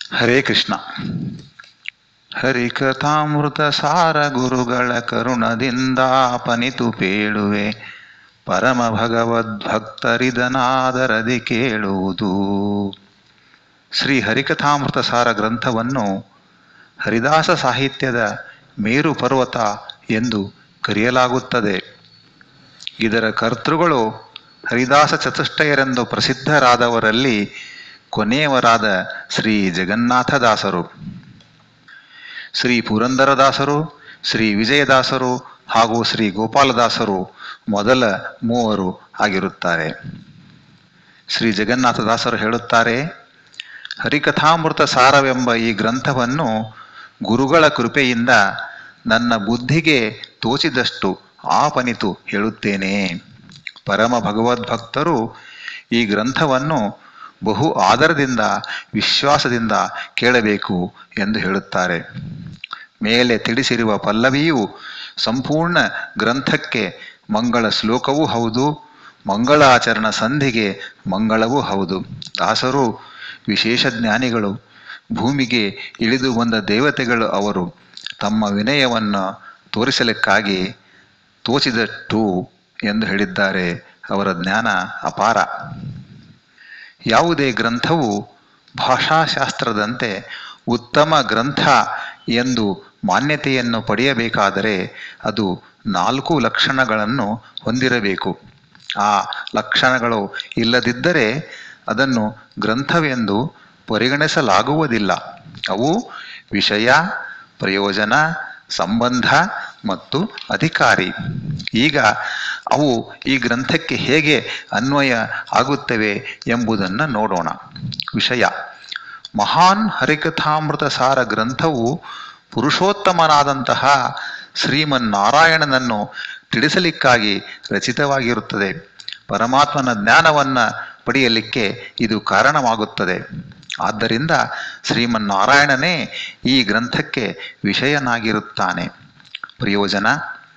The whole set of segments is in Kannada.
ಹರೇ ಕೃಷ್ಣ ಹರಿಕಥಾಮೃತ ಸಾರ ಗುರುಗಳ ಕರುಣದಿಂದ ಪನಿತು ಪೇಳುವೆ ಪರಮ ಭಗವದ್ಭಕ್ತರಿದನಾದರದಿ ಕೇಳುವುದು ಶ್ರೀ ಹರಿಕಥಾಮೃತ ಸಾರ ಗ್ರಂಥವನ್ನು ಹರಿದಾಸ ಸಾಹಿತ್ಯದ ಮೇರು ಪರ್ವತ ಎಂದು ಕರೆಯಲಾಗುತ್ತದೆ ಇದರ ಕರ್ತೃಗಳು ಹರಿದಾಸ ಚತುಷ್ಟಯರೆಂದು ಪ್ರಸಿದ್ಧರಾದವರಲ್ಲಿ ಕೊನೆಯವರಾದ ಶ್ರೀ ಜಗನ್ನಾಥದಾಸರು ಶ್ರೀ ಪುರಂದರದಾಸರು ಶ್ರೀ ವಿಜಯದಾಸರು ಹಾಗೂ ಶ್ರೀ ಗೋಪಾಲದಾಸರು ಮೊದಲ ಮೂವರು ಆಗಿರುತ್ತಾರೆ ಶ್ರೀ ಜಗನ್ನಾಥದಾಸರು ಹೇಳುತ್ತಾರೆ ಹರಿಕಥಾಮೃತ ಸಾರವೆಂಬ ಈ ಗ್ರಂಥವನ್ನು ಗುರುಗಳ ಕೃಪೆಯಿಂದ ನನ್ನ ಬುದ್ಧಿಗೆ ತೋಚಿದಷ್ಟು ಆಪನಿತು ಹೇಳುತ್ತೇನೆ ಪರಮ ಭಗವದ್ಭಕ್ತರು ಈ ಗ್ರಂಥವನ್ನು ಬಹು ಆದರದಿಂದ ವಿಶ್ವಾಸದಿಂದ ಕೇಳಬೇಕು ಎಂದು ಹೇಳುತ್ತಾರೆ ಮೇಲೆ ತಿಳಿಸಿರುವ ಪಲ್ಲವಿಯು ಸಂಪೂರ್ಣ ಗ್ರಂಥಕ್ಕೆ ಮಂಗಳ ಶ್ಲೋಕವೂ ಹೌದು ಮಂಗಳಾಚರಣ ಸಂಧಿಗೆ ಮಂಗಳವೂ ಹೌದು ದಾಸರು ವಿಶೇಷ ಜ್ಞಾನಿಗಳು ಭೂಮಿಗೆ ಇಳಿದು ಬಂದ ದೇವತೆಗಳು ಅವರು ತಮ್ಮ ವಿನಯವನ್ನು ತೋರಿಸಲಿಕ್ಕಾಗಿ ತೋಚಿದಟ್ಟು ಎಂದು ಹೇಳಿದ್ದಾರೆ ಅವರ ಜ್ಞಾನ ಅಪಾರ ಯಾವುದೇ ಗ್ರಂಥವು ಭಾಷಾಶಾಸ್ತ್ರದಂತೆ ಉತ್ತಮ ಗ್ರಂಥ ಎಂದು ಮಾನ್ಯತೆಯನ್ನು ಪಡೆಯಬೇಕಾದರೆ ಅದು ನಾಲ್ಕು ಲಕ್ಷಣಗಳನ್ನು ಹೊಂದಿರಬೇಕು ಆ ಲಕ್ಷಣಗಳು ಇಲ್ಲದಿದ್ದರೆ ಅದನ್ನು ಗ್ರಂಥವೆಂದು ಪರಿಗಣಿಸಲಾಗುವುದಿಲ್ಲ ಅವು ವಿಷಯ ಪ್ರಯೋಜನ ಸಂಬಂಧ ಮತ್ತು ಅಧಿಕಾರಿ ಈಗ ಅವು ಈ ಗ್ರಂಥಕ್ಕೆ ಹೇಗೆ ಅನ್ವಯ ಆಗುತ್ತವೆ ಎಂಬುದನ್ನು ನೋಡೋಣ ವಿಷಯ ಮಹಾನ್ ಹರಿಕಥಾಮೃತ ಸಾರ ಗ್ರಂಥವು ಪುರುಷೋತ್ತಮನಾದಂತಹ ಶ್ರೀಮನ್ನಾರಾಯಣನನ್ನು ತಿಳಿಸಲಿಕ್ಕಾಗಿ ರಚಿತವಾಗಿರುತ್ತದೆ ಪರಮಾತ್ಮನ ಜ್ಞಾನವನ್ನು ಪಡೆಯಲಿಕ್ಕೆ ಇದು ಕಾರಣವಾಗುತ್ತದೆ ಆದ್ದರಿಂದ ಶ್ರೀಮನ್ನಾರಾಯಣನೇ ಈ ಗ್ರಂಥಕ್ಕೆ ವಿಷಯನಾಗಿರುತ್ತಾನೆ ಪ್ರಯೋಜನ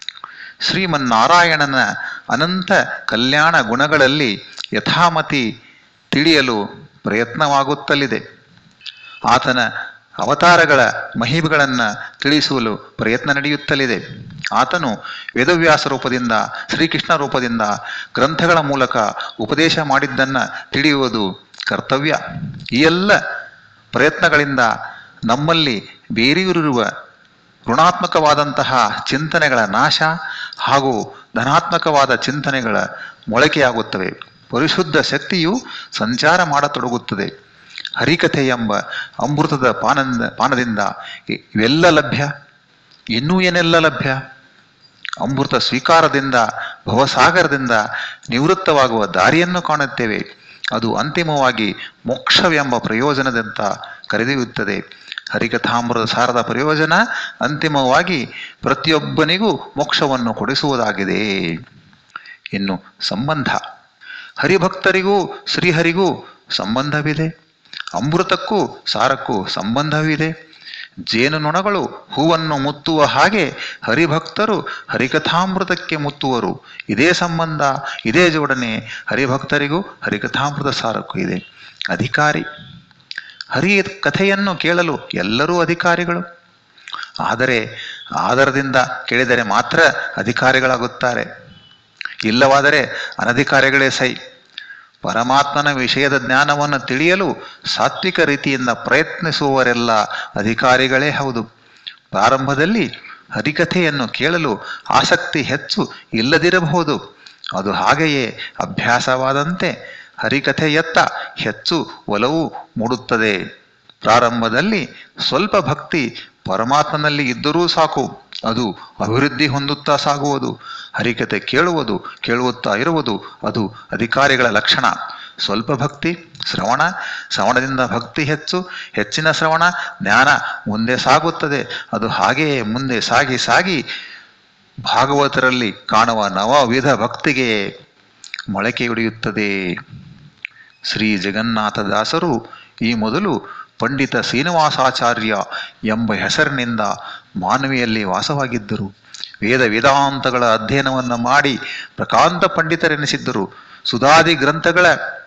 ಶ್ರೀಮನ್ನಾರಾಯಣನ ಅನಂತ ಕಲ್ಯಾಣ ಗುಣಗಳಲ್ಲಿ ಯಥಾಮತಿ ತಿಳಿಯಲು ಪ್ರಯತ್ನವಾಗುತ್ತಲಿದೆ ಆತನ ಅವತಾರಗಳ ಮಹಿಮೆಗಳನ್ನು ತಿಳಿಸಲು ಪ್ರಯತ್ನ ನಡೆಯುತ್ತಲಿದೆ ಆತನು ವೇದವ್ಯಾಸ ರೂಪದಿಂದ ಶ್ರೀಕೃಷ್ಣ ರೂಪದಿಂದ ಗ್ರಂಥಗಳ ಮೂಲಕ ಉಪದೇಶ ಮಾಡಿದ್ದನ್ನು ತಿಳಿಯುವುದು ಕರ್ತವ್ಯ ಈ ಎಲ್ಲ ಪ್ರಯತ್ನಗಳಿಂದ ನಮ್ಮಲ್ಲಿ ಬೇರೆಯೂರಿರುವ ಋಣಾತ್ಮಕವಾದಂತಹ ಚಿಂತನೆಗಳ ನಾಶ ಹಾಗೂ ಧನಾತ್ಮಕವಾದ ಚಿಂತನೆಗಳ ಮೊಳಕೆಯಾಗುತ್ತವೆ ಪರಿಶುದ್ಧ ಶಕ್ತಿಯು ಸಂಚಾರ ಮಾಡತೊಡಗುತ್ತದೆ ಹರಿಕಥೆ ಎಂಬ ಅಮೃತದ ಪಾನಂದ ಪಾನದಿಂದ ಇವೆಲ್ಲ ಲಭ್ಯ ಇನ್ನೂ ಏನೆಲ್ಲ ಲಭ್ಯ ಅಮೃತ ಸ್ವೀಕಾರದಿಂದ ಭವಸಾಗರದಿಂದ ನಿವೃತ್ತವಾಗುವ ದಾರಿಯನ್ನು ಕಾಣುತ್ತೇವೆ ಅದು ಅಂತಿಮವಾಗಿ ಮೋಕ್ಷವೆಂಬ ಪ್ರಯೋಜನದಂತ ಕರೆದೊಯ್ಯುತ್ತದೆ ಹರಿಕಥಾಮೃತ ಸಾರದ ಪ್ರಯೋಜನ ಅಂತಿಮವಾಗಿ ಪ್ರತಿಯೊಬ್ಬನಿಗೂ ಮೋಕ್ಷವನ್ನು ಕೊಡಿಸುವುದಾಗಿದೆ ಇನ್ನು ಸಂಬಂಧ ಹರಿಭಕ್ತರಿಗೂ ಶ್ರೀಹರಿಗೂ ಸಂಬಂಧವಿದೆ ಅಮೃತಕ್ಕೂ ಸಾರಕ್ಕೂ ಸಂಬಂಧವಿದೆ ಜೇನುನೊಣಗಳು ಹೂವನ್ನು ಮುತ್ತುವ ಹಾಗೆ ಹರಿಭಕ್ತರು ಹರಿಕಥಾಮೃತಕ್ಕೆ ಮುತ್ತುವರು ಇದೇ ಸಂಬಂಧ ಇದೇ ಜೋಡಣೆ ಹರಿಭಕ್ತರಿಗೂ ಹರಿಕಥಾಮೃತ ಸಾರಕ್ಕೂ ಇದೆ ಅಧಿಕಾರಿ ಹರಿ ಕಥೆಯನ್ನು ಕೇಳಲು ಎಲ್ಲರೂ ಅಧಿಕಾರಿಗಳು ಆದರೆ ಆಧಾರದಿಂದ ಕೇಳಿದರೆ ಮಾತ್ರ ಅಧಿಕಾರಿಗಳಾಗುತ್ತಾರೆ ಇಲ್ಲವಾದರೆ ಅನಧಿಕಾರಿಗಳೇ ಸೈ ಪರಮಾತ್ಮನ ವಿಷಯದ ಜ್ಞಾನವನ್ನು ತಿಳಿಯಲು ಸಾತ್ವಿಕ ರೀತಿಯಿಂದ ಪ್ರಯತ್ನಿಸುವವರೆಲ್ಲ ಅಧಿಕಾರಿಗಳೇ ಹೌದು ಪ್ರಾರಂಭದಲ್ಲಿ ಹರಿಕಥೆಯನ್ನು ಕೇಳಲು ಆಸಕ್ತಿ ಹೆಚ್ಚು ಇಲ್ಲದಿರಬಹುದು ಅದು ಹಾಗೆಯೇ ಅಭ್ಯಾಸವಾದಂತೆ ಹರಿಕಥೆಯತ್ತ ಹೆಚ್ಚು ಒಲವು ಮೂಡುತ್ತದೆ ಪ್ರಾರಂಭದಲ್ಲಿ ಸ್ವಲ್ಪ ಭಕ್ತಿ ಪರಮಾತ್ಮನಲ್ಲಿ ಇದ್ದರೂ ಸಾಕು ಅದು ಅಭಿವೃದ್ಧಿ ಹೊಂದುತ್ತಾ ಸಾಗುವುದು ಹರಿಕತೆ ಕೇಳುವುದು ಕೇಳುತ್ತಾ ಇರುವುದು ಅದು ಅಧಿಕಾರಿಗಳ ಲಕ್ಷಣ ಸ್ವಲ್ಪ ಭಕ್ತಿ ಶ್ರವಣ ಶ್ರವಣದಿಂದ ಭಕ್ತಿ ಹೆಚ್ಚು ಹೆಚ್ಚಿನ ಶ್ರವಣ ಜ್ಞಾನ ಮುಂದೆ ಸಾಗುತ್ತದೆ ಅದು ಹಾಗೆಯೇ ಮುಂದೆ ಸಾಗಿ ಸಾಗಿ ಭಾಗವತರಲ್ಲಿ ಕಾಣುವ ನವವಿಧ ಭಕ್ತಿಗೆ ಮೊಳಕೆಯೊಡೆಯುತ್ತದೆ ಶ್ರೀ ಜಗನ್ನಾಥದಾಸರು ಈ ಮೊದಲು ಪಂಡಿತ ಶ್ರೀನಿವಾಸಾಚಾರ್ಯ ಎಂಬ ಹೆಸರಿನಿಂದ ಮಾನವಿಯಲ್ಲಿ ವಾಸವಾಗಿದ್ದರು ವೇದ ವೇದಾಂತಗಳ ಅಧ್ಯಯನವನ್ನು ಮಾಡಿ ಪ್ರಕಾಂತ ಪಂಡಿತರೆನಿಸಿದ್ದರು ಸುಧಾದಿ ಗ್ರಂಥಗಳ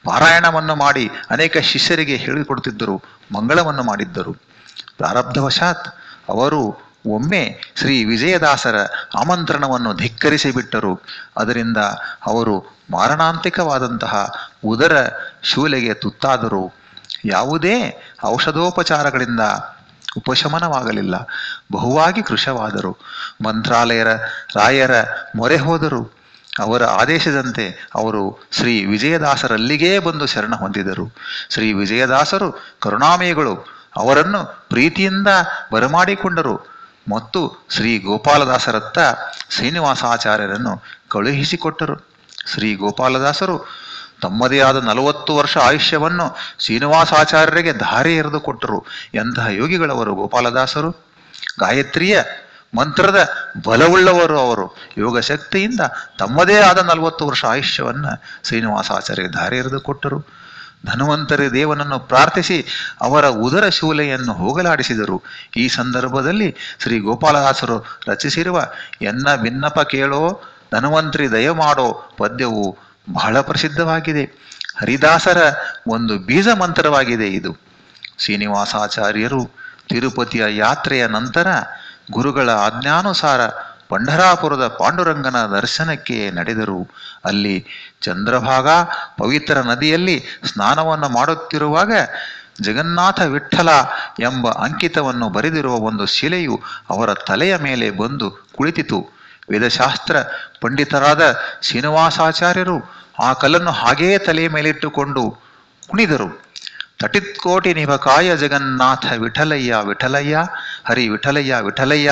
ಪಾರಾಯಣವನ್ನು ಮಾಡಿ ಅನೇಕ ಶಿಷ್ಯರಿಗೆ ಹೇಳಿಕೊಡುತ್ತಿದ್ದರು ಮಂಗಳವನ್ನು ಮಾಡಿದ್ದರು ಪ್ರಾರಬ್ಧವಶಾತ್ ಅವರು ಒಮ್ಮೆ ಶ್ರೀ ವಿಜಯದಾಸರ ಆಮಂತ್ರಣವನ್ನು ಧಿಕ್ಕರಿಸಿ ಬಿಟ್ಟರು ಅದರಿಂದ ಅವರು ಮಾರಣಾಂತಿಕವಾದಂತಹ ಉದರ ಶೂಲೆಗೆ ತುತ್ತಾದರು ಯಾವುದೇ ಔಷಧೋಪಚಾರಗಳಿಂದ ಉಪಶಮನವಾಗಲಿಲ್ಲ ಬಹುವಾಗಿ ಕೃಶವಾದರು ಮಂತ್ರಾಲಯರ ರಾಯರ ಮೊರೆ ಹೋದರು ಅವರ ಆದೇಶದಂತೆ ಅವರು ಶ್ರೀ ವಿಜಯದಾಸರಲ್ಲಿಗೇ ಬಂದು ಶರಣ ಹೊಂದಿದರು ಶ್ರೀ ವಿಜಯದಾಸರು ಕರುಣಾಮಯಿಗಳು ಅವರನ್ನು ಪ್ರೀತಿಯಿಂದ ಬರಮಾಡಿಕೊಂಡರು ಮತ್ತು ಶ್ರೀ ಗೋಪಾಲದಾಸರತ್ತ ಶ್ರೀನಿವಾಸಾಚಾರ್ಯರನ್ನು ಕಳುಹಿಸಿಕೊಟ್ಟರು ಶ್ರೀ ಗೋಪಾಲದಾಸರು ತಮ್ಮದೇ ಆದ ನಲವತ್ತು ವರ್ಷ ಆಯುಷ್ಯವನ್ನು ಶ್ರೀನಿವಾಸಾಚಾರ್ಯರಿಗೆ ಧಾರೆ ಎರೆದು ಕೊಟ್ಟರು ಎಂತಹ ಯೋಗಿಗಳವರು ಗೋಪಾಲದಾಸರು ಗಾಯತ್ರಿಯ ಮಂತ್ರದ ಬಲವುಳ್ಳವರು ಅವರು ಯೋಗ ಶಕ್ತಿಯಿಂದ ತಮ್ಮದೇ ಆದ ನಲವತ್ತು ವರ್ಷ ಆಯುಷ್ಯವನ್ನು ಶ್ರೀನಿವಾಸಾಚಾರ್ಯರಿಗೆ ಧಾರೆ ಎರೆದು ಕೊಟ್ಟರು ಧನ್ವಂತರಿ ದೇವನನ್ನು ಪ್ರಾರ್ಥಿಸಿ ಅವರ ಉದರ ಶೂಲೆಯನ್ನು ಹೋಗಲಾಡಿಸಿದರು ಈ ಸಂದರ್ಭದಲ್ಲಿ ಶ್ರೀ ಗೋಪಾಲದಾಸರು ರಚಿಸಿರುವ ಎನ್ನ ಭಿನ್ನಪ ಕೇಳೋ ಧನ್ವಂತರಿ ದಯ ಮಾಡೋ ಪದ್ಯವು ಬಹಳ ಪ್ರಸಿದ್ಧವಾಗಿದೆ ಹರಿದಾಸರ ಒಂದು ಬೀಜ ಮಂತ್ರವಾಗಿದೆ ಇದು ಶ್ರೀನಿವಾಸಾಚಾರ್ಯರು ತಿರುಪತಿಯ ಯಾತ್ರೆಯ ನಂತರ ಗುರುಗಳ ಆಜ್ಞಾನುಸಾರ ಪಂಢರಾಪುರದ ಪಾಂಡುರಂಗನ ದರ್ಶನಕ್ಕೆ ನಡೆದರು ಅಲ್ಲಿ ಚಂದ್ರಭಾಗ ಪವಿತ್ರ ನದಿಯಲ್ಲಿ ಸ್ನಾನವನ್ನು ಮಾಡುತ್ತಿರುವಾಗ ಜಗನ್ನಾಥ ವಿಠಲ ಎಂಬ ಅಂಕಿತವನ್ನು ಬರೆದಿರುವ ಒಂದು ಶಿಲೆಯು ಅವರ ತಲೆಯ ಮೇಲೆ ಬಂದು ಕುಳಿತಿತು ವೇದಶಾಸ್ತ್ರ ಪಂಡಿತರಾದ ಶ್ರೀನಿವಾಸಾಚಾರ್ಯರು ಆ ಕಲ್ಲನ್ನು ಹಾಗೆಯೇ ತಲೆಯ ಮೇಲಿಟ್ಟುಕೊಂಡು ಕುಣಿದರು ತಟಿತ್ಕೋಟಿ ನಿಭಕಾಯ ಜಗನ್ನಾಥ ವಿಠಲಯ್ಯ ವಿಠಲಯ್ಯ ಹರಿ ವಿಠಲಯ್ಯ ವಿಠಲಯ್ಯ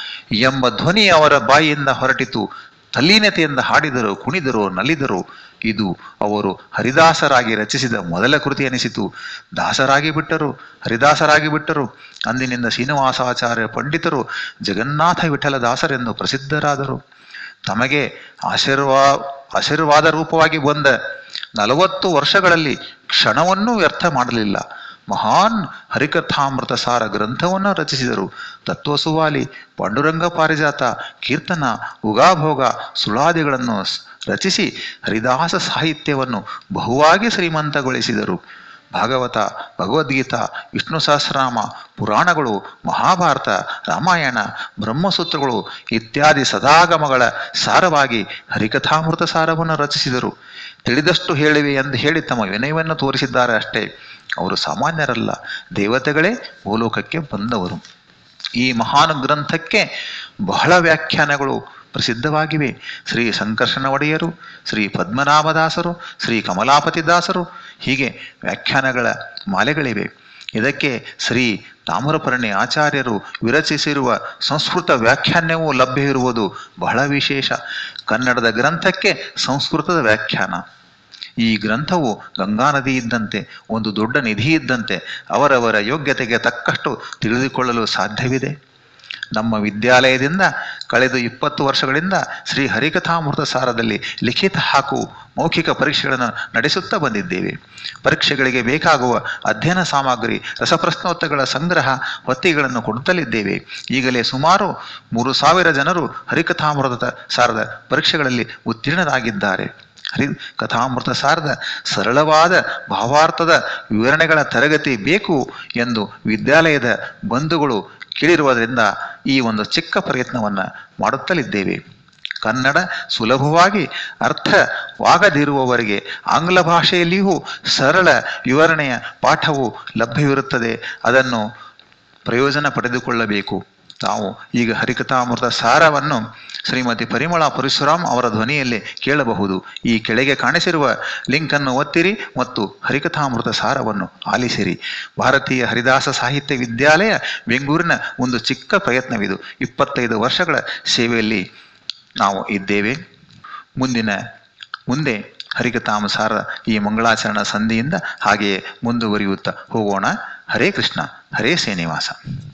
ಎಂಬ ಧ್ವನಿ ಅವರ ಬಾಯಿಯಿಂದ ಹೊರಟಿತು ತಲ್ಲೀನತೆಯಿಂದ ಹಾಡಿದರು ಕುಣಿದರು ನಲಿದರು ಇದು ಅವರು ಹರಿದಾಸರಾಗಿ ರಚಿಸಿದ ಮೊದಲ ಕೃತಿ ಎನಿಸಿತು ದಾಸರಾಗಿ ಬಿಟ್ಟರು ಹರಿದಾಸರಾಗಿ ಬಿಟ್ಟರು ಅಂದಿನಿಂದ ಶ್ರೀನಿವಾಸಾಚಾರ್ಯ ಪಂಡಿತರು ಜಗನ್ನಾಥ ವಿಠಲ ದಾಸರೆಂದು ಪ್ರಸಿದ್ಧರಾದರು ತಮಗೆ ಆಶೀರ್ವಾ ಆಶೀರ್ವಾದ ರೂಪವಾಗಿ ಬಂದ ನಲವತ್ತು ವರ್ಷಗಳಲ್ಲಿ ಕ್ಷಣವನ್ನೂ ವ್ಯರ್ಥ ಮಾಡಲಿಲ್ಲ ಮಹಾನ್ ಹರಿಕಥಾಮೃತ ಸಾರ ಗ್ರಂಥವನ್ನು ರಚಿಸಿದರು ತತ್ವಸುವಾಲಿ ಪಾಂಡುರಂಗ ಪಾರಿಜಾತ ಕೀರ್ತನ ಉಗಾಭೋಗ ಸುಳಾದಿಗಳನ್ನು ಸ್- ರಚಿಸಿ ಹರಿದಾಸ ಸಾಹಿತ್ಯವನ್ನು ಬಹುವಾಗಿ ಶ್ರೀಮಂತಗೊಳಿಸಿದರು ಭಾಗವತ ಭಗವದ್ಗೀತಾ ವಿಷ್ಣು ಸಹಸ್ರನಾಮ ಪುರಾಣಗಳು ಮಹಾಭಾರತ ರಾಮಾಯಣ ಬ್ರಹ್ಮಸೂತ್ರಗಳು ಇತ್ಯಾದಿ ಸದಾಗಮಗಳ ಸಾರವಾಗಿ ಹರಿಕಥಾಮೃತ ಸಾರವನ್ನು ರಚಿಸಿದರು ತಿಳಿದಷ್ಟು ಹೇಳಿವೆ ಎಂದು ಹೇಳಿ ತಮ್ಮ ವಿನಯವನ್ನು ತೋರಿಸಿದ್ದಾರೆ ಅಷ್ಟೇ ಅವರು ಸಾಮಾನ್ಯರಲ್ಲ ದೇವತೆಗಳೇ ಭೂಲೋಕಕ್ಕೆ ಬಂದವರು ಈ ಮಹಾನ್ ಗ್ರಂಥಕ್ಕೆ ಬಹಳ ವ್ಯಾಖ್ಯಾನಗಳು ಪ್ರಸಿದ್ಧವಾಗಿವೆ ಶ್ರೀ ಸಂಕರ್ಷಣ ಒಡೆಯರು ಶ್ರೀ ಪದ್ಮನಾಭದಾಸರು ಶ್ರೀ ಕಮಲಾಪತಿ ದಾಸರು ಹೀಗೆ ವ್ಯಾಖ್ಯಾನಗಳ ಮಾಲೆಗಳಿವೆ ಇದಕ್ಕೆ ಶ್ರೀ ತಾಮ್ರಪರ್ಣಿ ಆಚಾರ್ಯರು ವಿರಚಿಸಿರುವ ಸಂಸ್ಕೃತ ವ್ಯಾಖ್ಯಾನವೂ ಲಭ್ಯ ಇರುವುದು ಬಹಳ ವಿಶೇಷ ಕನ್ನಡದ ಗ್ರಂಥಕ್ಕೆ ಸಂಸ್ಕೃತದ ವ್ಯಾಖ್ಯಾನ ಈ ಗ್ರಂಥವು ಗಂಗಾ ನದಿ ಇದ್ದಂತೆ ಒಂದು ದೊಡ್ಡ ನಿಧಿ ಇದ್ದಂತೆ ಅವರವರ ಯೋಗ್ಯತೆಗೆ ತಕ್ಕಷ್ಟು ತಿಳಿದುಕೊಳ್ಳಲು ಸಾಧ್ಯವಿದೆ ನಮ್ಮ ವಿದ್ಯಾಲಯದಿಂದ ಕಳೆದ ಇಪ್ಪತ್ತು ವರ್ಷಗಳಿಂದ ಶ್ರೀ ಹರಿಕಥಾಮೃತ ಸಾರದಲ್ಲಿ ಲಿಖಿತ ಹಾಗೂ ಮೌಖಿಕ ಪರೀಕ್ಷೆಗಳನ್ನು ನಡೆಸುತ್ತಾ ಬಂದಿದ್ದೇವೆ ಪರೀಕ್ಷೆಗಳಿಗೆ ಬೇಕಾಗುವ ಅಧ್ಯಯನ ಸಾಮಗ್ರಿ ರಸಪ್ರಶ್ನೋತ್ತರಗಳ ಸಂಗ್ರಹ ಹೊತ್ತಿಗೆಗಳನ್ನು ಕೊಡುತ್ತಲಿದ್ದೇವೆ ಈಗಲೇ ಸುಮಾರು ಮೂರು ಸಾವಿರ ಜನರು ಹರಿಕಥಾಮೃತ ಸಾರದ ಪರೀಕ್ಷೆಗಳಲ್ಲಿ ಉತ್ತೀರ್ಣರಾಗಿದ್ದಾರೆ ಹರಿ ಕಥಾಮೃತ ಸಾರದ ಸರಳವಾದ ಭಾವಾರ್ಥದ ವಿವರಣೆಗಳ ತರಗತಿ ಬೇಕು ಎಂದು ವಿದ್ಯಾಲಯದ ಬಂಧುಗಳು ಕೇಳಿರುವುದರಿಂದ ಈ ಒಂದು ಚಿಕ್ಕ ಪ್ರಯತ್ನವನ್ನು ಮಾಡುತ್ತಲಿದ್ದೇವೆ ಕನ್ನಡ ಸುಲಭವಾಗಿ ಅರ್ಥವಾಗದಿರುವವರಿಗೆ ಆಂಗ್ಲ ಭಾಷೆಯಲ್ಲಿಯೂ ಸರಳ ವಿವರಣೆಯ ಪಾಠವು ಲಭ್ಯವಿರುತ್ತದೆ ಅದನ್ನು ಪ್ರಯೋಜನ ಪಡೆದುಕೊಳ್ಳಬೇಕು ನಾವು ಈಗ ಹರಿಕಥಾಮೃತ ಸಾರವನ್ನು ಶ್ರೀಮತಿ ಪರಿಮಳ ಪರಶುರಾಮ್ ಅವರ ಧ್ವನಿಯಲ್ಲಿ ಕೇಳಬಹುದು ಈ ಕೆಳಗೆ ಕಾಣಿಸಿರುವ ಲಿಂಕ್ ಅನ್ನು ಒತ್ತಿರಿ ಮತ್ತು ಹರಿಕಥಾಮೃತ ಸಾರವನ್ನು ಆಲಿಸಿರಿ ಭಾರತೀಯ ಹರಿದಾಸ ಸಾಹಿತ್ಯ ವಿದ್ಯಾಲಯ ಬೆಂಗಳೂರಿನ ಒಂದು ಚಿಕ್ಕ ಪ್ರಯತ್ನವಿದು ಇಪ್ಪತ್ತೈದು ವರ್ಷಗಳ ಸೇವೆಯಲ್ಲಿ ನಾವು ಇದ್ದೇವೆ ಮುಂದಿನ ಮುಂದೆ ಹರಿಕಥಾಮಸಾರ ಈ ಮಂಗಳಾಚರಣ ಸಂಧಿಯಿಂದ ಹಾಗೆಯೇ ಮುಂದುವರಿಯುತ್ತಾ ಹೋಗೋಣ ಹರೇ ಕೃಷ್ಣ ಹರೇ ಶ್ರೀನಿವಾಸ